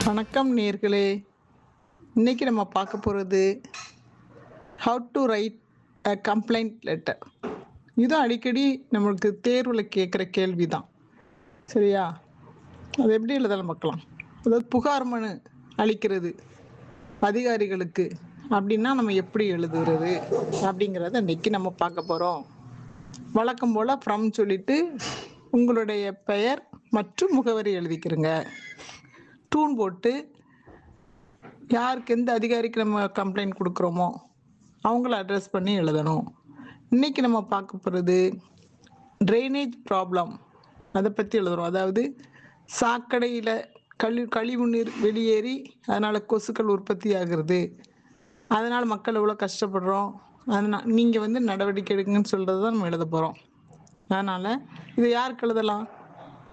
வணக்கம் நேர்களே இன்னைக்கு நம்ம பார்க்க போகிறது how to write a complaint letter இதுவும் அடிக்கடி நம்மளுக்கு தேர்வில் கேட்குற கேள்வி தான் சரியா அது எப்படி எழுதலாம் பார்க்கலாம் அதாவது புகார் மனு அளிக்கிறது அதிகாரிகளுக்கு அப்படின்னா நம்ம எப்படி எழுதுறது அப்படிங்கிறத இன்னைக்கு நம்ம பார்க்க போகிறோம் வழக்கம் போல் ஃப்ரம் சொல்லிட்டு உங்களுடைய பெயர் மற்றும் முகவரி எழுதிக்கிறங்க டூன் போட்டு யாருக்கு எந்த அதிகாரிக்கு நம்ம கம்ப்ளைண்ட் கொடுக்குறோமோ அவங்கள அட்ரஸ் பண்ணி எழுதணும் இன்னைக்கு நம்ம பார்க்க போகிறது ட்ரைனேஜ் ப்ராப்ளம் அதை பற்றி எழுதுறோம் அதாவது சாக்கடையில் கழி கழிவு நீர் வெளியேறி அதனால் கொசுக்கள் உற்பத்தி ஆகுறது அதனால் மக்கள் எவ்வளோ கஷ்டப்படுறோம் அதனால் நீங்கள் வந்து நடவடிக்கை எடுங்கன்னு சொல்கிறது தான் நம்ம எழுத போகிறோம் அதனால் இது யாருக்கு எழுதலாம்